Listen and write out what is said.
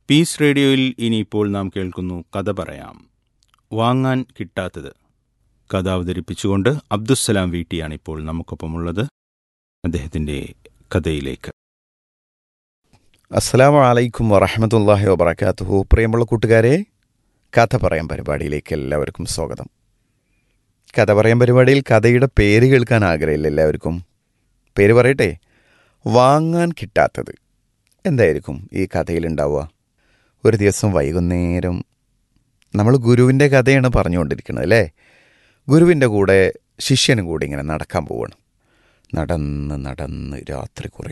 piece റേഡിയോയിൽ ഇനിയിപ്പോൾ നാം കേൾക്കുന്നു കഥ പറയാം വാങ്ങാൻ കിട്ടാത്തത് കഥ അവതരിപ്പിച്ചുകൊണ്ട് അബ്ദുസ്സലാം വീട്ടിയാണ് ഇപ്പോൾ നമുക്കൊപ്പമുള്ളത് അദ്ദേഹത്തിൻ്റെ കഥയിലേക്ക് അസ്സലാമു അലൈക്കും വറഹമത്തല്ലാഹി വബർക്കാത്തുഹു പ്രിയമുള്ള കൂട്ടുകാരെ കഥ പറയാൻ പരിപാടിയിലേക്ക് എല്ലാവർക്കും സ്വാഗതം കഥ പറയാൻ പരിപാടിയിൽ കഥയുടെ പേര് കേൾക്കാൻ ആഗ്രഹമില്ല എല്ലാവർക്കും പേര് പറയട്ടെ വാങ്ങാൻ കിട്ടാത്തത് എന്തായിരിക്കും ഈ കഥയിലുണ്ടാവുക ഒരു ദിവസം വൈകുന്നേരം നമ്മൾ ഗുരുവിൻ്റെ കഥയാണ് പറഞ്ഞുകൊണ്ടിരിക്കുന്നത് അല്ലേ ഗുരുവിൻ്റെ കൂടെ ശിഷ്യനും കൂടി ഇങ്ങനെ നടക്കാൻ പോവാണ് നടന്ന് നടന്ന് രാത്രി കുറേ